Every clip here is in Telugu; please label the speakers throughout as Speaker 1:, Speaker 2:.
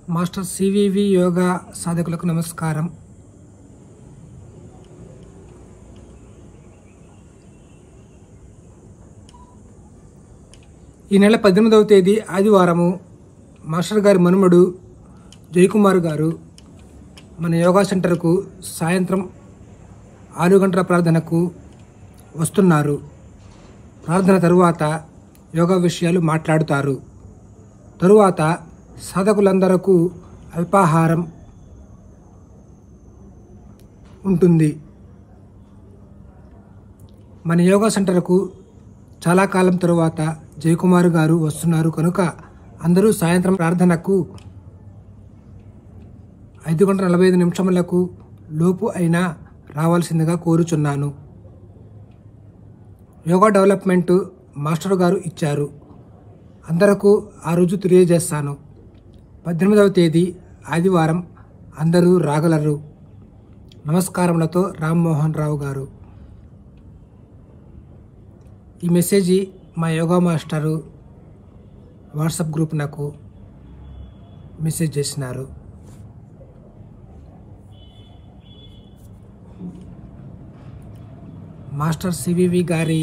Speaker 1: మాస్టర్ సివివి యోగా సాధకులకు నమస్కారం ఈ నెల పద్దెనిమిదవ తేదీ ఆదివారము మాస్టర్ గారి మనుమడు జయకుమార్ గారు మన యోగా సెంటర్కు సాయంత్రం ఆరు గంటల ప్రార్థనకు వస్తున్నారు ప్రార్థన తరువాత యోగా విషయాలు మాట్లాడుతారు తరువాత సాధకులందరకు అల్పాహారం ఉంటుంది మన యోగా సెంటర్కు చాలా కాలం తరువాత జయకుమార్ గారు వస్తున్నారు కనుక అందరూ సాయంత్రం ప్రార్థనకు ఐదు గంటల నలభై ఐదు నిమిషములకు లోపు అయినా రావాల్సిందిగా కోరుచున్నాను యోగా డెవలప్మెంట్ మాస్టర్ గారు ఇచ్చారు అందరకు ఆ రోజు తెలియజేస్తాను పద్దెనిమిదవ తేదీ ఆదివారం అందరూ రాగలరు నమస్కారములతో రామ్మోహన్ రావు గారు ఈ మెసేజ్ మా యోగా మాస్టరు వాట్సాప్ గ్రూప్ నాకు మెసేజ్ చేసినారు మాస్టర్ సివివి గారి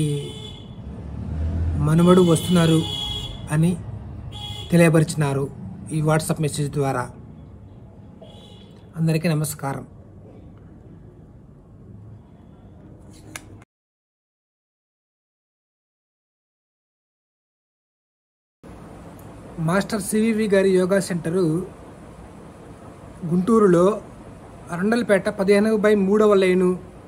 Speaker 1: మనుమడు వస్తున్నారు అని తెలియపరిచినారు ఈ వాట్సాప్ మెసేజ్ ద్వారా అందరికీ నమస్కారం మాస్టర్ సివివి గారి యోగా సెంటరు గుంటూరులో అరండల్పేట పదిహేను బై మూడవ లైను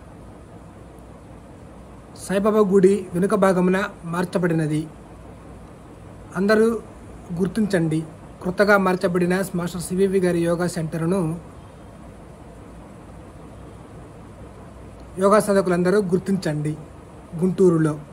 Speaker 1: సాయిబాబా గుడి వెనుక భాగమున మార్చబడినది అందరూ గుర్తించండి కొత్తగా మార్చబడిన మాస్టర్ సివివి గారి యోగా సెంటర్ను యోగా సాధకులందరూ గుర్తించండి గుంటూరులో